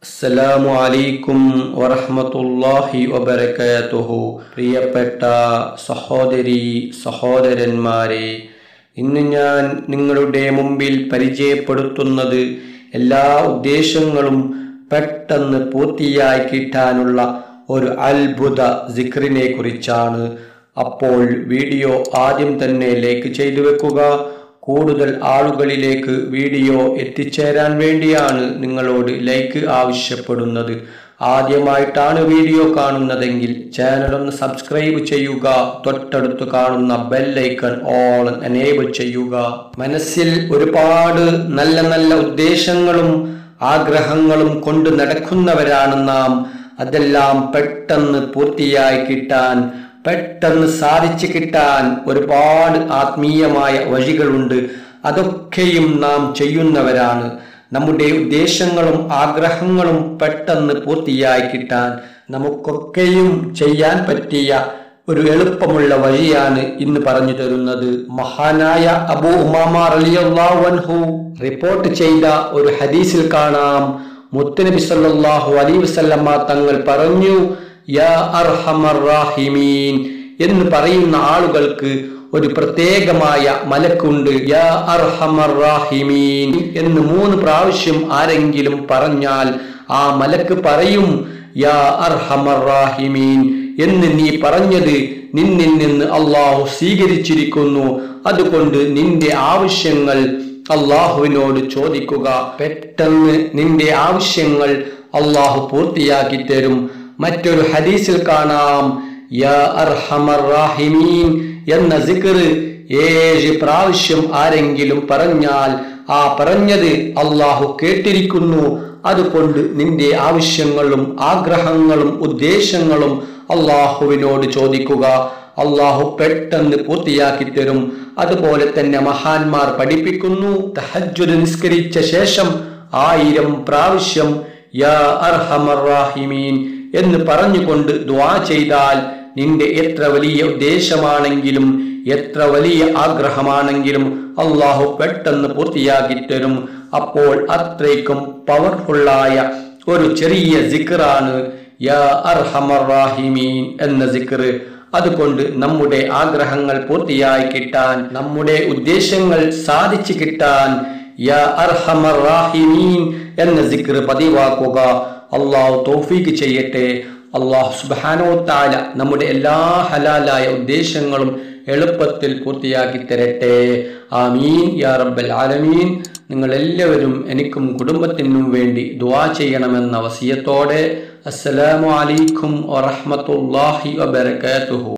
അസ്സലാമു അലൈക്കും വറഹ്മത്തുള്ളാഹി വബറകാതുഹു പ്രിയപ്പെട്ട സഹോദരി സഹോദരന്മാരെ ഇന്ന് ഞാൻ നിങ്ങളുടെ മുമ്പിൽ പരിചയപ്പെടുത്തുന്നത് എല്ലാ ഉദ്ദേശങ്ങളും പെട്ടെന്ന് പൂർത്തിയായി കിട്ടാനുള്ള ഒരു അത്ഭുത സിക്റിനെ കുറിച്ചാണ് അപ്പോൾ വീഡിയോ ആദ്യം തന്നെ ലൈക്ക് ചെയ്തു വെക്കുക കൂടുതൽ ആളുകളിലേക്ക് വീഡിയോ എത്തിച്ചേരാൻ വേണ്ടിയാണ് നിങ്ങളോട് ലൈക്ക് ആവശ്യപ്പെടുന്നത് ആദ്യമായിട്ടാണ് വീഡിയോ കാണുന്നതെങ്കിൽ ചാനൽ ഒന്ന് സബ്സ്ക്രൈബ് ചെയ്യുക തൊട്ടടുത്ത് കാണുന്ന ബെല്ലൈക്കൺ ഓൾ എനേബിൾ ചെയ്യുക മനസ്സിൽ ഒരുപാട് നല്ല നല്ല ഉദ്ദേശങ്ങളും ആഗ്രഹങ്ങളും കൊണ്ട് നടക്കുന്നവരാണ് നാം അതെല്ലാം പെട്ടെന്ന് പൂർത്തിയായി കിട്ടാൻ പെട്ടെന്ന് സാധിച്ചു കിട്ടാൻ ഒരുപാട് ആത്മീയമായ വഴികളുണ്ട് അതൊക്കെയും നാം ചെയ്യുന്നവരാണ് നമ്മുടെ ഉദ്ദേശങ്ങളും ആഗ്രഹങ്ങളും പെട്ടെന്ന് പൂർത്തിയായി കിട്ടാൻ നമുക്കൊക്കെയും ചെയ്യാൻ പറ്റിയ ഒരു എളുപ്പമുള്ള വഴിയാണ് ഇന്ന് പറഞ്ഞു തരുന്നത് മഹാനായ അബൂ ഉമാമ റളിയല്ലാഹു റിപ്പോർട്ട് ചെയ്ത ഒരു ഹദീസിൽ കാണാം മുത്തനബി സല്ലല്ലാഹു അലൈഹി വസല്ലമ തങ്ങൾ പറഞ്ഞു യാ അർഹമർ റാഹിമീൻ എന്ന് പറയുന്ന ആളുകൾക്ക് ഒരു പ്രത്യേകമായ മലക്കുണ്ട് യാ അർഹമർ റാഹിമീൻ എന്ന് മൂന്ന് പ്രാവശ്യം ആരെങ്കിലും പറഞ്ഞാൽ ആ മലക്ക് പറയും യാ അർഹമർ റാഹിമീൻ എന്ന് നീ പറഞ്ഞത് നിന്നിൽ നിന്ന് അള്ളാഹു സ്വീകരിച്ചിരിക്കുന്നു അതുകൊണ്ട് നിന്റെ ആവശ്യങ്ങൾ അള്ളാഹുവിനോട് ചോദിക്കുക പെട്ടെന്ന് നിന്റെ ആവശ്യങ്ങൾ അള്ളാഹു പൂർത്തിയാക്കി തരും മറ്റൊരു ഹദീസിൽ കാണാം യാ അർഹമർ റാഹിമീൻ എന്ന സിക്ർ ഏഴ് പ്രാവശ്യം ആരെങ്കിലും പറഞ്ഞാൽ ആ പറഞ്ഞത് അള്ളാഹു കേട്ടിരിക്കുന്നു അതുകൊണ്ട് നിന്റെ ആവശ്യങ്ങളും ആഗ്രഹങ്ങളും ഉദ്ദേശങ്ങളും അള്ളാഹുവിനോട് ചോദിക്കുക അള്ളാഹു പെട്ടെന്ന് പൂർത്തിയാക്കി തരും അതുപോലെ തന്നെ മഹാന്മാർ പഠിപ്പിക്കുന്നു തഹജ്ജുദ് നിസ്കരിച്ച ശേഷം ആയിരം പ്രാവശ്യം യാ അർഹമർ റാഹിമീൻ എന്ന് പറഞ്ഞുകൊണ്ട് ദ്വാ ചെയ്താൽ നിന്റെ എത്ര വലിയ ഉദ്ദേശമാണെങ്കിലും എത്ര വലിയ ആഗ്രഹമാണെങ്കിലും അള്ളാഹു പെട്ടെന്ന് പൂർത്തിയാക്കി തരും അപ്പോൾ അത്രയ്ക്കും പവർഫുള്ളായ ഒരു ചെറിയ സിക്കറാണ് യാ അർഹമർ റാഹിമീൻ എന്ന സിക്കർ അതുകൊണ്ട് നമ്മുടെ ആഗ്രഹങ്ങൾ പൂർത്തിയായി കിട്ടാൻ നമ്മുടെ ഉദ്ദേശങ്ങൾ സാധിച്ചു കിട്ടാൻ യാ അർഹമർ റാഹിമീൻ എന്ന സിക്ർ പതിവാക്കുക അള്ളാഹു തൗഫീക്ക് ചെയ്യട്ടെ അള്ളാഹു സുബാനോ താല നമ്മുടെ എല്ലാ ഹലാലായ ഉദ്ദേശങ്ങളും എളുപ്പത്തിൽ പൂർത്തിയാക്കി തരട്ടെ ആമീൻ യാ റബ്ബൽ ആലമീൻ നിങ്ങൾ എല്ലാവരും എനിക്കും കുടുംബത്തിനും വേണ്ടി ദുആ ചെയ്യണമെന്ന വസിയത്തോടെ അസ്സലാമു അലൈക്കും വറഹ്മത്തുള്ളാഹി വബറകാതുഹു